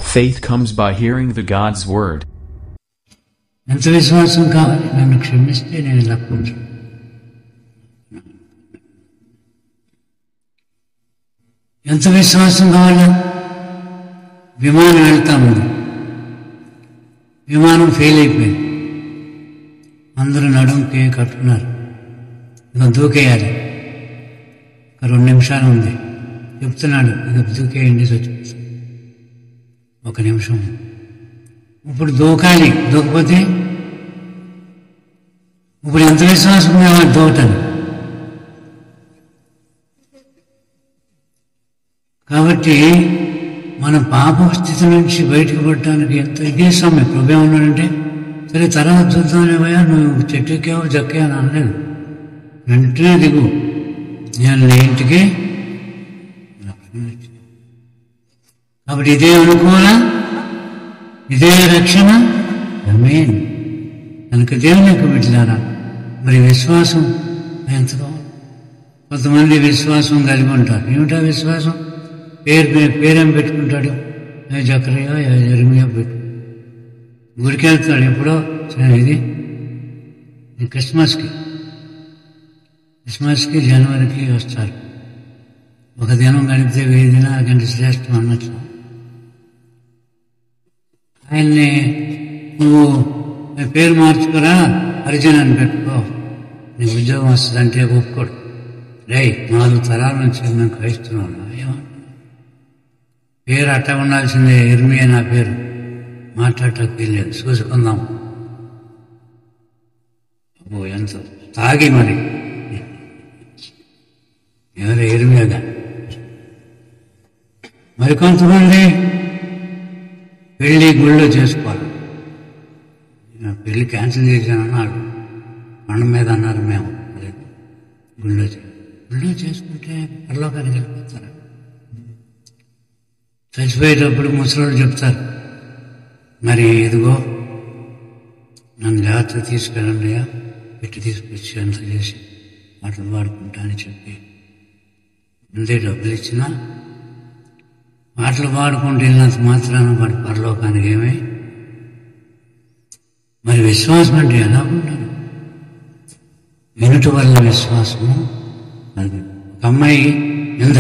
Faith comes by hearing the God's word. ఎంత విశ్వాసం కావాలి నన్ను క్షమిస్తే నేను ఇలా కూర్చో ఎంత విశ్వాసం కావాలా విమానం వెళ్తా ఉంది విమానం ఫెయిల్ అయిపోయింది అందరూ నడుంకి కట్టుకున్నారు ఇక దూకేయాలి ఒక రెండు నిమిషాలు ఉంది చెప్తున్నాడు ఇక దూకేయండి చచ్చిపోతుంది ఒక నిమిషం ఇప్పుడు దూకాలి దూకపోతే ఇప్పుడు ఎంత విశ్వాసం కావాలి దూకటాను కాబట్టి మన పాప స్థితి నుంచి బయటకు పడటానికి ఎంత ఇదే సమయం ప్రభు ఏమన్నాడంటే సరే తర్వాత చూద్దామేమయ్యా నువ్వు చెట్టు ఎక్కావు జక్కా అని అనలేదు వెంటనే దిగు నేను నీ ఇంటికి రక్షణ ఇచ్చాను. కాబట్టి ఇదే అనుకూల ఇదే రక్షణ అమేన్ కనుక దేవుని యొక్క బిడ్డలారా మరి విశ్వాసం ఎంతగా కొంతమంది విశ్వాసం కలిగి ఉంటారు ఏమిటా విశ్వాసం పేరు పే- పేరేం పెట్టుకుంటాడు ఏ జకరయ్య ఏ ఎరిమియా పెట్టు గుడికి వెళ్తాడు ఎప్పుడో సరే ఇది ఇది క్రిస్మస్కి క్రిస్మస్కి జనవరికి వస్తారు ఒక దినం గడిపితే వెయ్యి దినాల కంటే శ్రేష్టం అన్నట్లు ఆయన్ని నువ్వు నీ పేరు మార్చుకోరా హరిజన్ అని పెట్టుకో నీ ఉద్యోగం వస్తుందంటే ఒప్పుకోడు రే నాలుగు తరాల నుంచి మేము క్రైస్తున్నాం ఏమంటున్నావు పేరు అట్ట ఉండాల్సిందే ఇర్మియా నా పేరు మాట్లాడటం వీల్లేదు చూసుకుందాం అబ్బో ఎంత తాగి మరి ఎవరు ఇర్మియాగా మరికొంతమంది పెళ్లి గుళ్ళో చేసుకోవాలి నా పెళ్లి క్యాన్సిల్ చేశాను అన్నాడు కొండ మీద అన్నారు మేము అదే గుళ్ళో చే- గుళ్ళో చేసుకుంటే పరలోకానికి వెళ్ళిపోతారు చచ్చిపోయేటప్పుడు ముసలోళ్ళు చెప్తారు మరి ఇదిగో నన్ను జాగ్రత్త తీసుకెళ్ళండి పెట్టి తీసుకొచ్చి అంత చేసి మాటలు పాడుకుంటా అని చెప్పి ముందే డబ్బులు ఇచ్చినా పాటలు పాడుకుంటూ వెళ్ళినంత మాత్రాన వాడి పరలోకానికి ఏమై మరి విశ్వాసం అంటే ఎలా ఉండాలి వినుట వల్ల విశ్వాసము అది ఒక అమ్మాయి ఉంది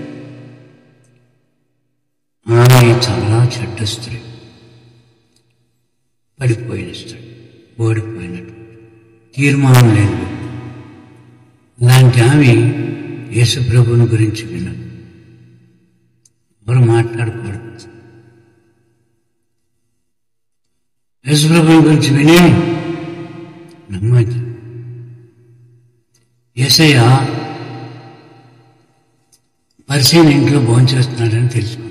ఆమె చాలా చెడ్డ స్త్రీ పడిపోయిన స్త్రీ ఓడిపోయినట్టు తీర్మానం లేదు అలాంటి ఆమె యేసు ప్రభుని గురించి విన్నది ఎవరు మాట్లాడకూడదు యేసుప్రభుని గురించి విని నమ్మది ఏసయ్య పరిచయం ఇంట్లో భోంచేస్తున్నాడని తెలుసుకో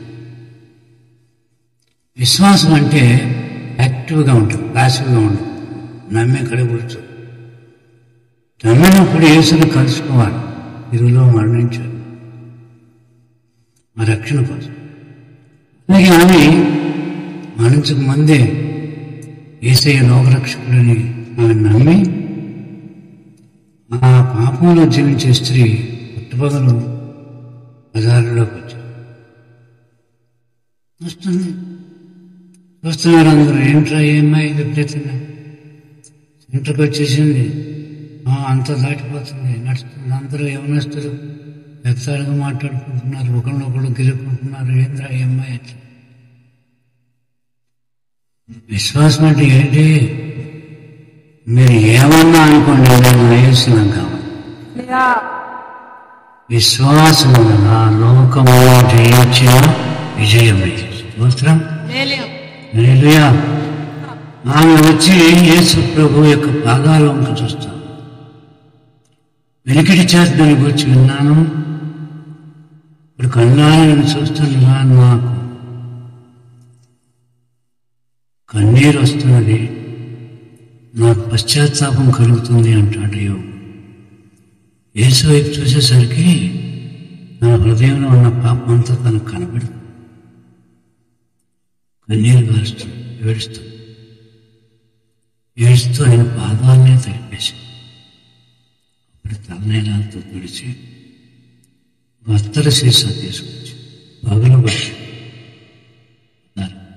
విశ్వాసం అంటే యాక్టివ్గా ఉంటుంది ప్యాసివ్గా ఉంటుంది నమ్మి ఇక్కడ కూర్చో నమ్మినప్పుడు యేసుని కలుసుకోవాలి ఇరువులో మరణించాడు మా రక్షణ కోసం అలాగే ఆమె మరణించక ముందే ఏసయ్య లోకరక్షకుడని ఆమె నమ్మి ఆ పాపంలో జీవించే స్త్రీ పుట్టుపగలు బజారులోకి వచ్చారు వస్తుంది చూస్తున్నారు అందరూ ఏంట్రా ఏమ్మాయి విపరీతంగా సెంటర్కి వచ్చేసింది ఆ, అంతా దాటిపోతుంది నడుస్తుంది అందరూ యవనస్తులు వ్యక్తాలుగా మాట్లాడుకుంటున్నారు ఒకళ్ళొకళ్ళు గెలుపుకుంటున్నారు ఏంద్రా ఏమ్మాయి అట్లా విశ్వాసం అంటే ఏంటి మీరు ఏమన్నా అనుకోండి నేను వేస్తున్నాం కావాలి విశ్వాసం వలన లోకములో జయించిన విజయమే స్తోత్రం హల్లెలూయా. ఆమె వచ్చి యేసు ప్రభు యొక్క పాదాల వంక చూస్తాను వెనుకటి చేతని గురించి విన్నాను ఇప్పుడు కన్నాలను చూస్తున్నా నాకు కన్నీరు వస్తున్నది నాకు పశ్చాత్తాపం కలుగుతుంది అంటాడు యోగు యేసు వైపు చూసేసరికి నా హృదయంలో ఉన్న పాపం అంతా తనకు కనబడుతుంది కన్నీరు కారుస్తుంది ఏడుస్తుంది ఏడుస్తూ ఆయన పాదాలనే తడిపేసి అప్పుడు తలనైనాతో తుడిచి వత్తల సీసా తీసుకొచ్చి పగలబట్టి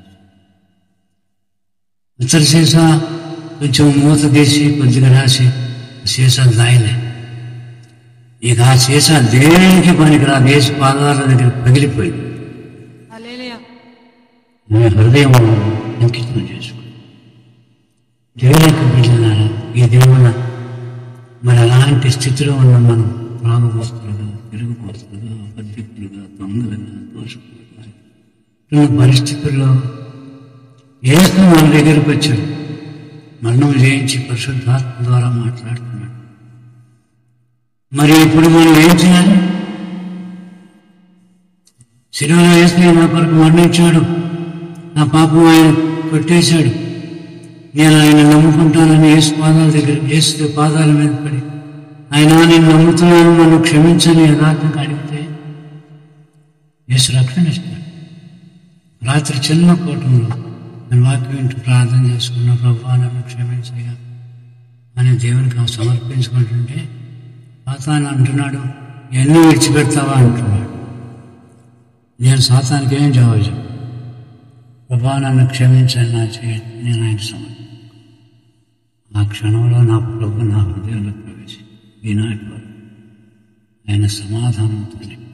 ఇతర సీసా కొంచెం మూత తీసి కొద్దిగా రాసి సీసా దాయలే ఇక ఆ సీసా దేనికి పనికిరాదు వేసి పాదాల దగ్గర పగిలిపోయింది హల్లెలూయా మీ హృదయం అంకితం చేసుకో దేవునికి బిడ్డలారా ఈ దేవుళ్ళ మరి అలాంటి స్థితిలో ఉన్న మనం త్రాగుబోతులుగా తిరుగుబోతులుగా అబద్ధికులుగా దొంగలుగా దోషకులుగా ఉన్న పరిస్థితుల్లో ఏసు మన దగ్గరికి వచ్చాడు మరణం జయించి పరిశుద్ధాత్మ ద్వారా మాట్లాడుతున్నాడు మరి ఇప్పుడు మనం ఏం చేయాలి శిలువలో వేస్తే నా కొరకు మరణించాడు నా పాపం ఆయన కొట్టేశాడు నేను ఆయన నమ్ముకుంటానని యేసు పాదాల దగ్గర యేసు పాదాల మీద పడి ఆయన నేను నమ్ముతున్నాను నన్ను క్షమించని యథార్థంగా అడిగితే యేసు రక్షణ ఇస్తాడు రాత్రి చిన్న కూటంలో నేను వాక్యం వింటూ ప్రార్థన చేసుకున్న ప్రభా నన్ను క్షమించయ్యా అని దేవునికి సమర్పించుకుంటుంటే సాతాను అంటున్నాడు ఎన్ని విడిచిపెడతావా అంటున్నాడు నేను సాతానికి ఏం జవాబు చెప్పాను ప్రభా నన్ను క్షమించండి నా చేయండి నేను ఆయన సమర్పణ ఆ క్షణంలో నా ప్రభు నా హృదయంలో ప్రవేశి ఈనాటి వరకు ఆయన సమాధానంతో నింపాడు.